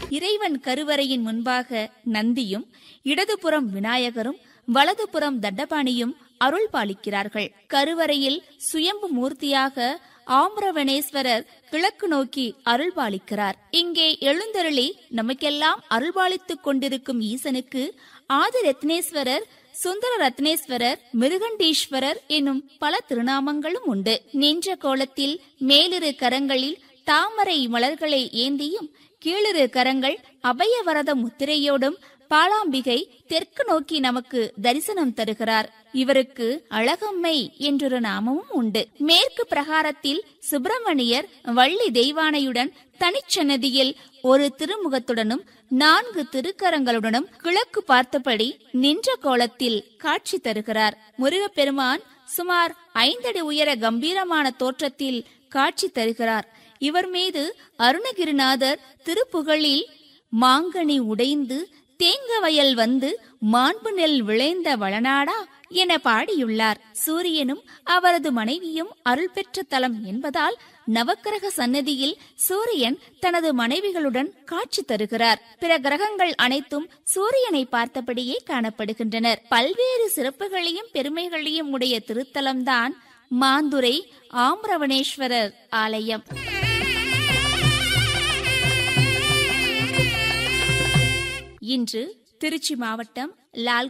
இறைவன் கருவறையின் முன்பாக நந்தியும் இடதுபுறம் விநாயகரும் வலதுபுறம் தண்டபாணியும் அருள் பாலிக்கிறார்கள் கருவறையில் சுயம்பு மூர்த்தியாக ஆம்பரவனேஸ்வரர் கிழக்கு நோக்கி அருள் பாலிக்கிறார் இங்கே எழுந்தருளி நமக்கெல்லாம் அருள்பாலித்துக் கொண்டிருக்கும் ஈசனுக்கு ஆதி ரத்னேஸ்வரர் சுந்தர ரத்னேஸ்வரர் மிருகண்டீஸ்வரர் என்னும் பல திருநாமங்களும் உண்டு நின்ற கோலத்தில் மேலிரு கரங்களில் தாமரை மலர்களை ஏந்தியும் கீழிரு கரங்கள் அபயவரத முத்திரையோடும் பாலாம்பிகை தெற்கு நோக்கி நமக்கு தரிசனம் தருகிறார் இவருக்கு அழகம்மை என்றொரு நாமமும் உண்டு மேற்கு பிரகாரத்தில் சுப்பிரமணியர் வள்ளி தெய்வானையுடன் தனிச்சன்னதியில் ஒரு திருமுகத்துடனும் நான்கு திருக்கரங்களுடனும் கிழக்கு பார்த்தபடி நின்ற கோலத்தில் காட்சி தருகிறார் முருகப்பெருமான் சுமார் ஐந்தடி உயர கம்பீரமான தோற்றத்தில் காட்சி தருகிறார் இவர் மீது அருணகிரிநாதர் திருப்புகழில் மாங்கனி உடைந்து தேங்க வயல் வந்து மாண்பு நெல் விளைந்த வளநாடா என பாடியுள்ளார் சூரியனும் அவரது மனைவியும் அருள் பெற்ற தலம் என்பதால் நவக்கிரக சன்னதியில் சூரியன் தனது மனைவிகளுடன் காட்சி தருகிறார் பிற கிரகங்கள் அனைத்தும் சூரியனை பார்த்தபடியே காணப்படுகின்றனர் பல்வேறு சிறப்புகளையும் பெருமைகளையும் உடைய திருத்தலம்தான் மாந்துரை ஆம்ரவணேஸ்வரர் ஆலயம் இன்று திருச்சி மாவட்டம் லால்